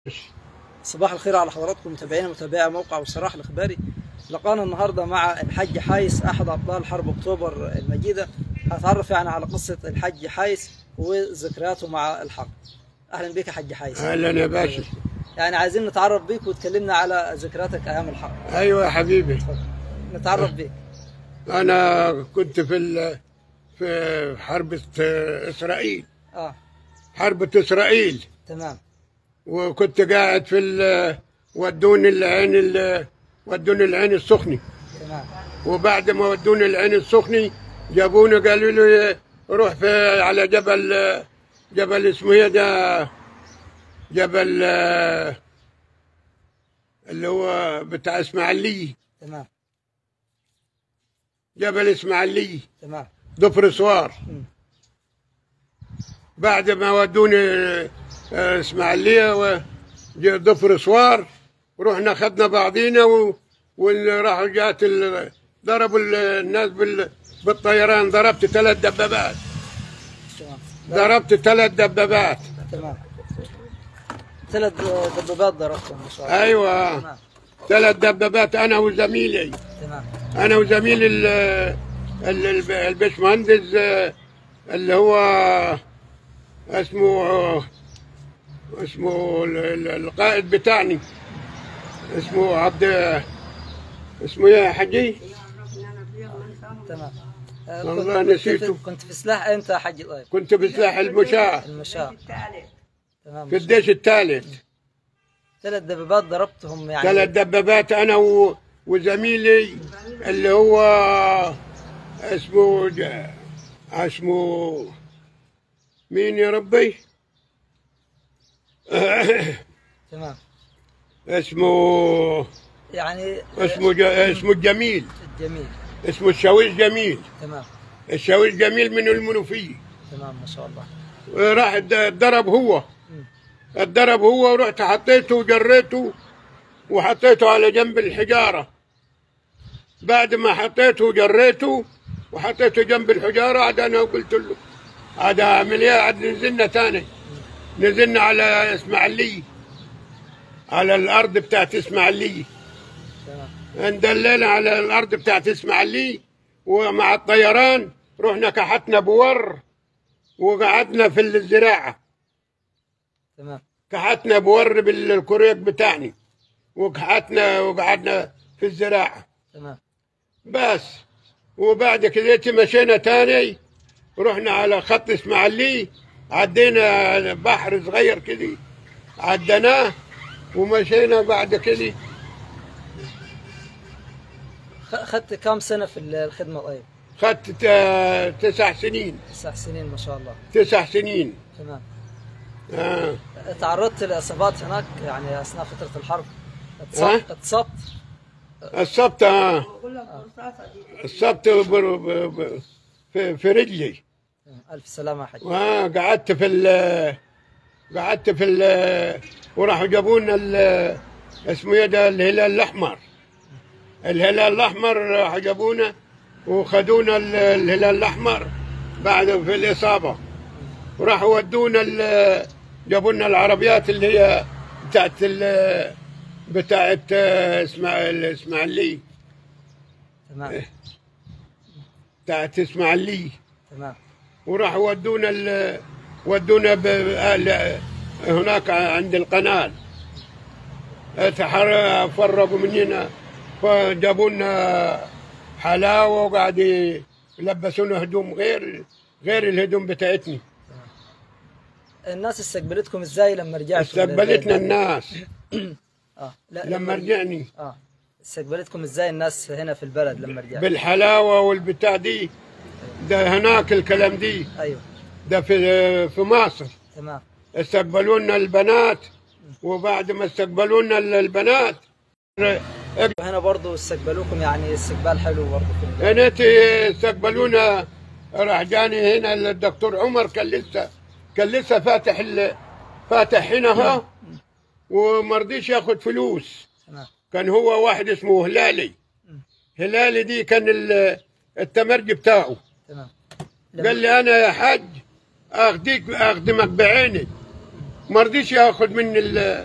صباح الخير على حضراتكم متابعينا متابعي موقع والصراح الاخباري لقانا النهارده مع الحاج حايس احد ابطال حرب اكتوبر المجيده هنتعرف يعني على قصه الحاج حايس وذكرياته مع الحرب اهلا بك يا حاج حايس اهلا يا باشا يعني عايزين نتعرف بيك وتكلمنا على ذكرياتك ايام الحرب ايوه يا حبيبي نتعرف بيك انا كنت في ال... في حرب اسرائيل اه حرب اسرائيل تمام وكنت قاعد في ال... ودوني العين ال... ودوني العين السخني تمام وبعد ما ودوني العين السخني جابوني قالوا لي روح في على جبل جبل اسمه ايه ده جبل اللي هو بتاع اسماعيليه تمام جبل اسماعيليه تمام ضفر سوار مم. بعد ما ودوني آه، اسماعيليه وضفر سوار رحنا خدنا بعضينا و... وراحوا جات ال... ضربوا ال- الناس بال... بالطيران ضربت ثلاث دبابات تمام ضربت ثلاث دبابات تمام ثلاث دبابات ضربتهم ما شاء الله ايوه تمام ثلاث دبابات انا وزميلي تمام انا وزميلي ال... ال- ال- البشمهندس آه، اللي هو اسمه آه، اسمه ال- ال- القائد بتاعنا اسمه عبد اسمه ايه يا حجي؟ تمام آه، والله كنت- نسيته. كنت- كنت في سلاح امتى يا حاج طيب؟ كنت بسلاح المشاة المشاة تمام في الجيش الثالث ثلاث دبابات ضربتهم يعني ثلاث دبابات انا و... وزميلي اللي هو اسمه ج... اسمه مين يا ربي؟ تمام اسمه يعني اسمه ج... اسمه الجميل جميل اسمه الشاويش جميل تمام الشاويش جميل من المنوفيه تمام ما شاء الله راح اد- اتضرب هو مم. اتضرب هو ورحت حطيته وجريته وحطيته على جنب الحجارة بعد ما حطيته وجريته وحطيته جنب الحجارة عاد أنا وقلت له عاد أعمل إيه عاد نزلنا تاني نزلنا على إسماعيلية على الأرض بتاعت إسماعيلية تمام اندلينا على الأرض بتاعت إسماعيلية ومع الطيران رحنا كحتنا بور وقعدنا في الزراعة تمام كحتنا بور بالكوريك بتاعنا وكحتنا وقعدنا في الزراعة تمام بس وبعد كده مشينا تاني رحنا على خط اسماعيلية عدينا بحر صغير كده عدناه ومشينا بعد كده خ- اخذت كم سنه في الخدمه طيب؟ خدت تا- تسع سنين تسع سنين ما شاء الله تسع سنين تمام آه. تعرضت لاصابات هناك يعني اثناء فتره الحرب ها؟ اتصبت اتصبت الصبت آه. الصبت بر- ب- ب- في في رجلي تمام. الف سلامه يا حاج آه قعدت في ال قعدت في ال وراحوا جابوا لنا ال- اسمه ايه ده الهلال الاحمر الهلال الاحمر راحوا جابونا وخدونا ال- الهلال الاحمر بعد في الاصابه وراحوا ودونا ال- جابوا لنا العربيات اللي هي بتاعت ال بتاعت اسماعيل اسماعيليه تمام بتاعت اسماعيليه تمام وراحوا ودونا ال... ودونا ب... ال- هناك عند القناه تحر... فرقوا مننا فجابوا لنا حلاوه وقعد يلبسونا هدوم غير غير الهدوم بتاعتنا الناس استقبلتكم ازاي لما رجعتوا استقبلتنا الناس اه لا لما رجعني اه استقبلتكم ازاي الناس هنا في البلد لما رجعتوا بالحلاوه والبتاع دي ده هناك الكلام دي ايوه ده في في مصر تمام استقبلونا البنات وبعد ما استقبلونا البنات وهنا برضو استقبلوكم يعني استقبال حلو برضو في البلد. هنا استقبلونا راح جاني هنا الدكتور عمر كان لسه كان لسه فاتح ال... فاتح هنا ها وما رضيش ياخد فلوس تمام كان هو واحد اسمه هلالي هلالي دي كان ال- التمرج بتاعه تمام قال لي انا يا حاج اخديك اخدمك بعيني ما رضيش ياخذ مني ال-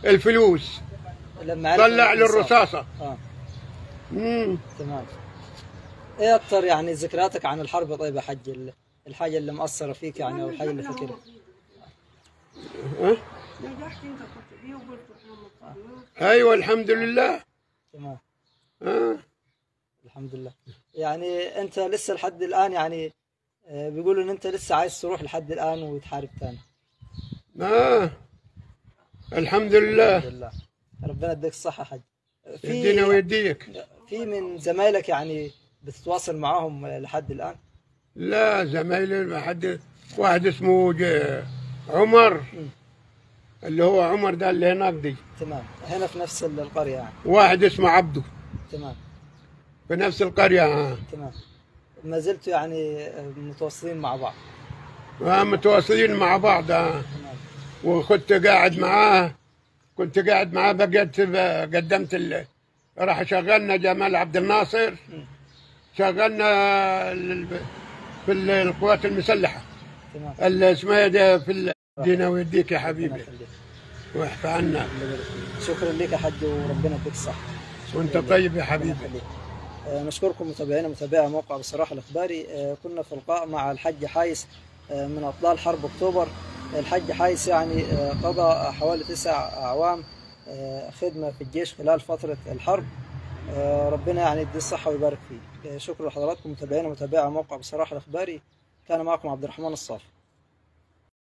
الفلوس لما عرف طلع إنك له انصاب. الرصاصه اه مم. تمام ايه اكتر يعني ذكرياتك عن الحرب طيب يا حج ال- الحاجه اللي مأثره فيك يعني او الحاجه اللي فاكرها أه؟ نجحت انت كنت بيه وقلت محمد صلاح ايوه الحمد لله تمام آه. الحمد لله يعني انت لسه لحد الان يعني آه، بيقولوا ان انت لسه عايز تروح لحد الان وتحارب تاني آه. الحمد لله الحمد لله ربنا يديك الصحه يا حج يدينا في ويديك في من زمايلك يعني بتتواصل معاهم لحد الان لا زمايلي ما حد واحد اسمه ج- عمر اللي هو عمر ده اللي هناك دي تمام هنا في نفس القريه يعني واحد اسمه عبده تمام في نفس القرية آه. تمام ما زلتوا يعني آه، متواصلين مع بعض آه متواصلين مع بعض آه. تمام وكنت قاعد معاه كنت قاعد معاه بقيت ب- قدمت ال... راح شغلنا جمال عبد الناصر شغلنا ال- في ال- القوات المسلحة تمام اللي اسمها إيه ده في ال- دينا ويديك يا ربنا حبيبي يخليك. واحفى عنا الله يبارك فيك. شكرا لك يا حج وربنا يديك الصحه شكراً وانت لك. طيب يا ربنا حبيبي يخليك. آه، نشكركم متابعينا متابعي موقع بصراحة الإخباري آه، كنا في لقاء مع الحج حايس آه، من أبطال حرب أكتوبر الحج حايس يعني آه، قضى حوالي تسع أعوام آه، خدمة في الجيش خلال فترة الحرب آه، ربنا يعني يديه الصحة ويبارك فيه آه، شكرا لحضراتكم متابعينا متابعي موقع بصراحة الإخباري كان معكم عبد الرحمن الصافي